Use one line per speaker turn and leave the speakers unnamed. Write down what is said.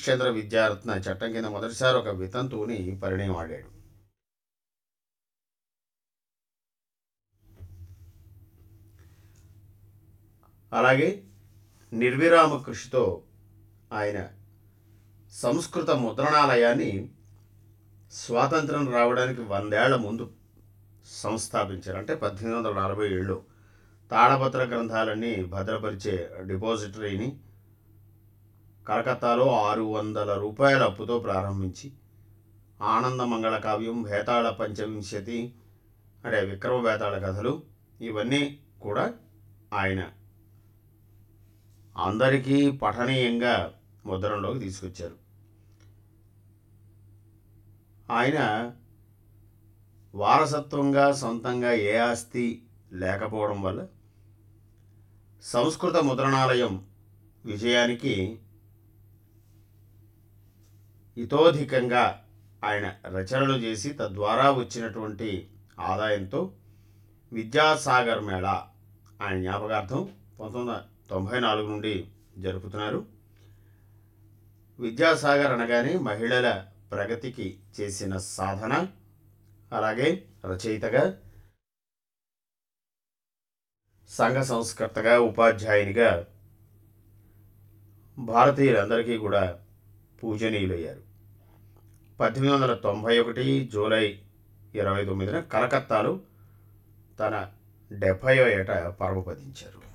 చంద్ర విద్యారత్న చట్టం కింద మొదటిసారి ఒక వితంతువుని పరిణయం ఆడాడు అలాగే నిర్విరామ కృషితో ఆయన సంస్కృత ముద్రణాలయాన్ని స్వాతంత్రం రావడానికి వందేళ్ల ముందు సంస్థాపించారు అంటే పద్దెనిమిది వందల నలభై ఏళ్ళు తాళపత్ర గ్రంథాలన్నీ భద్రపరిచే డిపాజిటరీని కలకత్తాలో ఆరు వందల రూపాయల అప్పుతో ప్రారంభించి ఆనంద మంగళ కావ్యం భేతాళ పంచవింశతి అంటే విక్రమ భేతాళ కథలు ఇవన్నీ కూడా ఆయన అందరికీ పఠనీయంగా ముద్రణలోకి తీసుకొచ్చారు ఆయన వారసత్వంగా సొంతంగా ఏ ఆస్తి లేకపోవడం వల్ల సంస్కృత ముద్రణాలయం విజయానికి ఇతోధికంగా ఆయన రచనలు చేసి తద్వారా వచ్చినటువంటి ఆదాయంతో విద్యాసాగర్ మేళా ఆయన జ్ఞాపకార్థం పంతొమ్మిది వందల తొంభై నాలుగు నుండి జరుపుతున్నారు విద్యాసాగర్ అనగానే మహిళల ప్రగతికి చేసిన సాధన అలాగే రచయితగా సంఘ సంస్కర్తగా ఉపాధ్యాయునిగా భారతీయులందరికీ కూడా పూజనీయులయ్యారు పద్దెనిమిది వందల తొంభై ఒకటి జూలై ఇరవై తొమ్మిదిన కలకత్తాలో తన డెబ్భైవ ఏట పరమపదించారు